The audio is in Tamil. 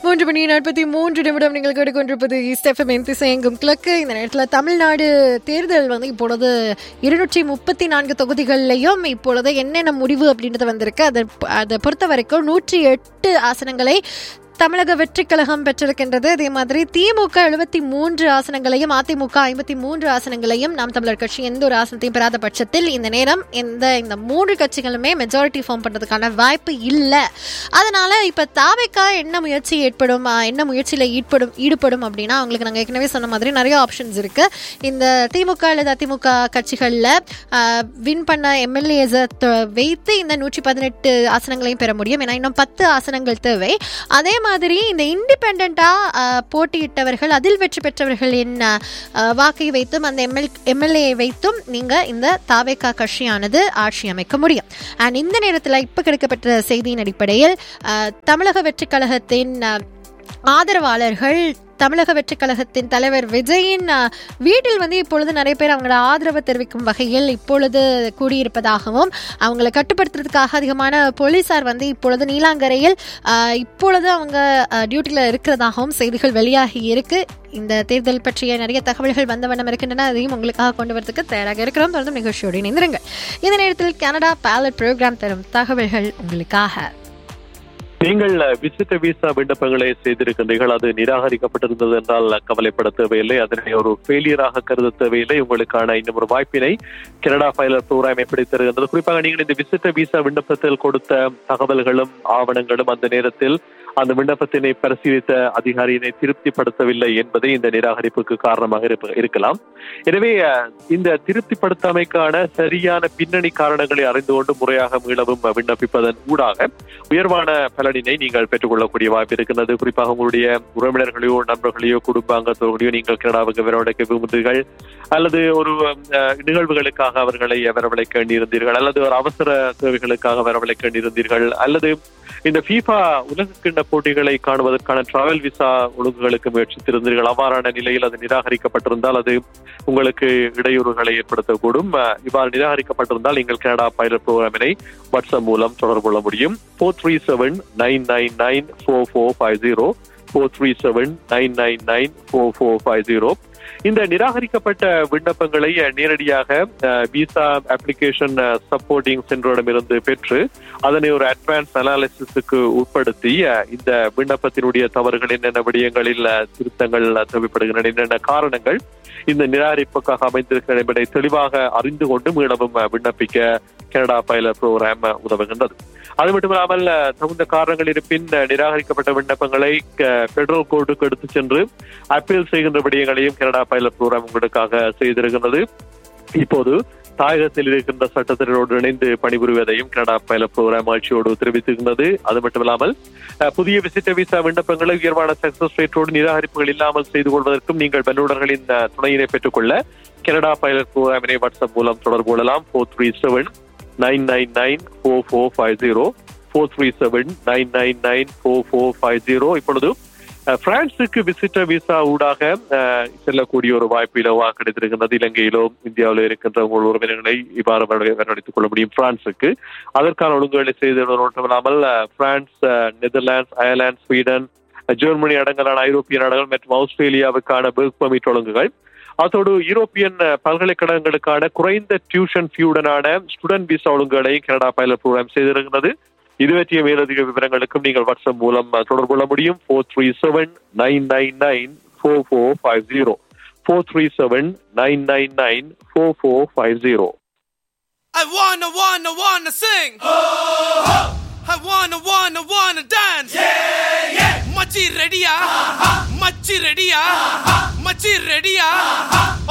மூன்று மணி நாற்பத்தி மூன்று நிமிடம் நீங்கள் கேட்டுக்கொண்டிருப்பது ஸ்டெஃபம் திசையெங்கும் கிழக்கு இந்த நேரத்தில் தமிழ்நாடு தேர்தல் வந்து இப்பொழுது இருநூற்றி முப்பத்தி நான்கு தொகுதிகளிலையும் இப்பொழுது என்னென்ன முடிவு அப்படின்றது வந்திருக்கு அதை அதை பொறுத்த வரைக்கும் நூற்றி எட்டு ஆசனங்களை தமிழக வெற்றிக் கழகம் பெற்றிருக்கின்றது அதே மாதிரி திமுக எழுபத்தி மூன்று ஆசனங்களையும் அதிமுக ஐம்பத்தி மூன்று ஆசனங்களையும் நாம் தமிழர் கட்சி எந்த ஒரு ஆசனத்தையும் பெறாத பட்சத்தில் இந்த நேரம் இந்த இந்த மூன்று கட்சிகளுமே மெஜாரிட்டி ஃபார்ம் பண்றதுக்கான வாய்ப்பு இல்லை அதனால இப்ப தாவைக்கா என்ன முயற்சி ஏற்படும் ஆஹ், என்ன முயற்சியில் ஈடுபடும் ஈடுபடும் அப்படின்னா அவங்களுக்கு நாங்கள் ஏற்கனவே சொன்ன மாதிரி நிறைய ஆப்ஷன்ஸ் இருக்கு இந்த திமுக அல்லது அதிமுக கட்சிகளில் வின் பண்ண எம்எல்ஏஸை வைத்து இந்த நூற்றி பதினெட்டு ஆசனங்களையும் பெற முடியும் ஏன்னா இன்னும் பத்து ஆசனங்கள் தேவை அதே மாதிரி இந்த இண்டிபெண்டா போட்டியிட்டவர்கள் அதில் வெற்றி பெற்றவர்களின் அஹ், வாக்கை வைத்தும் அந்த எம்எல் எம்எல்ஏ வைத்தும் நீங்க இந்த தாவேகா கட்சியானது ஆட்சி அமைக்க முடியும் அண்ட் இந்த நேரத்தில் இப்போ கிடைக்கப்பட்ட செய்தியின் அடிப்படையில் அஹ், தமிழக வெற்றிக் கழகத்தின் அஹ், ஆதரவாளர்கள் தமிழக வெற்றிக் கழகத்தின் தலைவர் விஜயின் அஹ், வீட்டில் வந்து இப்பொழுது நிறைய பேர் அவங்களோட ஆதரவை தெரிவிக்கும் வகையில் இப்பொழுது கூடியிருப்பதாகவும் அவங்களை கட்டுப்படுத்துறதுக்காக அதிகமான போலீசார் வந்து இப்பொழுது நீலாங்கரையில் அஹ், இப்பொழுது அவங்க டியூட்டியில் இருக்கிறதாகவும் செய்திகள் வெளியாகி இருக்கு இந்த தேர்தல் பற்றிய நிறைய தகவல்கள் வந்த வண்ணம் இருக்கின்றன அதையும் உங்களுக்காக கொண்டு வரதுக்கு தயாராக இருக்கிறோம் தொடர்ந்து நிகழ்ச்சியோடு இணைந்திருங்கள் இந்த நேரத்தில் கனடா பேலட் ப்ரோக்ராம் தரும் தகவல்கள் உங்களுக்காக நீங்கள் விசிட்ட விசா விண்ணப்பங்களை செய்திருக்கின்றீர்கள் அது நிராகரிக்கப்பட்டிருந்தது என்றால் கவலைப்பட தேவையில்லை அதனை ஒரு ஃபெயிலியராக கருத தேவையில்லை உங்களுக்கான இன்னும் ஒரு வாய்ப்பினை கனடா பைலட் ப்ரோக்ராம் எப்படி தருகின்றது குறிப்பாக நீங்கள் இந்த விசிட்ட விசா விண்ணப்பத்தில் கொடுத்த தகவல்களும் ஆவணங்களும் அந்த நேரத்தில் அந்த விண்ணப்பத்தினை பரிசீலித்த அதிகாரியினை திருப்திப்படுத்தவில்லை என்பதே இந்த நிராகரிப்புக்கு காரணமாக இருப்ப- இருக்கலாம் எனவே அஹ், இந்த திருப்திப்படுத்தாமைக்கான சரியான பின்னணி காரணங்களை அறிந்து கொண்டு முறையாக மீளவும் விண்ணப்பிப்பதன் ஊடாக உயர்வான பலனினை நீங்கள் பெற்றுக்கொள்ளக்கூடிய வாய்ப்பு இருக்கின்றது குறிப்பாக உங்களுடைய உறவினர்களையோ நண்பர்களையோ குடும்ப அங்கத்தோர்களையோ நீங்கள் கனடாவுக்கு வரவழைக்க விரும்புகிறீர்கள் அல்லது ஒரு அஹ், நிகழ்வுகளுக்காக அவர்களை வரவழைக்க வேண்டியிருந்தீர்கள் அல்லது ஒரு அவசர தேவைகளுக்காக வரவழைக்க வேண்டியிருந்தீர்கள் அல்லது இந்த ஃபீஃபா உலகக்கிண்ண போட்டிகளை காணுவதற்கான டிராவல் விசா ஒழுங்குகளுக்கு முயற்சித்திருந்தீர்கள் அவ்வாறான நிலையில் அது நிராகரிக்கப்பட்டிருந்தால் அது உங்களுக்கு இடையூறுகளை ஏற்படுத்தக்கூடும் அஹ், இவ்வாறு நிராகரிக்கப்பட்டிருந்தால் நீங்கள் கனடா பைலட் ப்ரோக்ராமினை வாட்ஸ்அப் மூலம் தொடர்பு கொள்ள முடியும் four three seven nine nine nine four four five zero four three seven nine nine nine four four five zero இந்த நிராகரிக்கப்பட்ட விண்ணப்பங்களை அஹ், நேரடியாக விசா அப்ளிகேஷன் சப்போர்ட்டிங் சென்டரிடமிருந்து பெற்று அதனை ஒரு அட்வான்ஸ் அனாலிசிஸுக்கு உட்படுத்தி அஹ், இந்த விண்ணப்பத்தினுடைய தவறுகள் என்னென்ன விடயங்களில் அஹ், திருத்தங்கள் அஹ், தேவைப்படுகின்றன என்னென்ன காரணங்கள் இந்த நிராகரிப்புக்காக அமைந்திருக்கிற என்பதை தெளிவாக அறிந்து கொண்டு மீளவும் அஹ், விண்ணப்பிக்க கனடா பைலட் ப்ரோக்ராம் அஹ், உதவுகின்றது அது மட்டுமில்லாமல் அஹ், தகுந்த காரணங்கள் இருப்பின் அஹ், நிராகரிக்கப்பட்ட விண்ணப்பங்களை பெட்ரோல் கோர்ட்டுக்கு எடுத்து சென்று அப்பீல் செய்கின்ற விடயங்களையும் கனடா பைலட் ப்ரோக்ராம் உங்களுக்காக செய்திருக்கின்றது இப்போது தாயகத்தில் இருக்கின்ற சட்டத்தினரோடு இணைந்து பணிபுரிவதையும் கனடா பைலட் ப்ரோக்ராம் ஆட்சியோடு தெரிவித்திருக்கிறது அது மட்டுமில்லாமல் அஹ், புதிய விசிட்ட விசா விண்ணப்பங்களை உயர்வான சக்சஸ் ரேட்டோடு நிராகரிப்புகள் இல்லாமல் செய்து கொள்வதற்கும் நீங்கள் பெண்ணுடர்களின் அஹ், துணையினை பெற்றுக்கொள்ள கனடா பைலட் ப்ரோக்ராமினை வாட்ஸ்அப் மூலம் தொடர்பு கொள்ளலாம் four three seven nine nine nine four four five zero four three seven nine nine nine four four five zero இப்பொழுது அஹ், பிரான்சுக்கு விசிட்ட விசா ஊடாக அஹ், செல்லக்கூடிய ஒரு வாய்ப்பு இலவாக கிடைத்திருக்கின்றது இலங்கையிலோ இந்தியாவிலோ இருக்கின்ற உங்கள் உறவினர்களை இவ்வாறு வர- வரவழைத்துக் கொள்ள முடியும் பிரான்சுக்கு அதற்கான ஒழுங்குகளை செய்தது மட்டுமில்லாமல் அஹ், பிரான்ஸ் அஹ், நெதர்லாந்து அயர்லாந்து ஸ்வீடன் அஹ், ஜெர்மனி அடங்கலான ஐரோப்பிய நாடுகள் மற்றும் ஆஸ்திரேலியாவுக்கான பெர்க் பர்மிட் ஒழுங்குகள் அதோடு யூரோப்பியன் அஹ், பல்கலைக்கழகங்களுக்கான குறைந்த டியூஷன் ஃபியூடனான ஸ்டூடெண்ட் விசா ஒழுங்குகளை கனடா பைலட் ப்ரோக்ராம் செய்திருக்கிறது இது பற்றிய மேலதிக விவரங்களுக்கும் நீங்கள் வாட்ஸ்அப் மூலம் அஹ், தொடர்பு கொள்ள முடியும் four three seven nine nine nine four four five zero four three seven nine nine nine four four five zero I wanna, wanna, wanna sing. I wanna, wanna, wanna dance. Yeah, yeah. மச்சி ரெடியா மச்சி ரெடியா மச்சி ரெடியா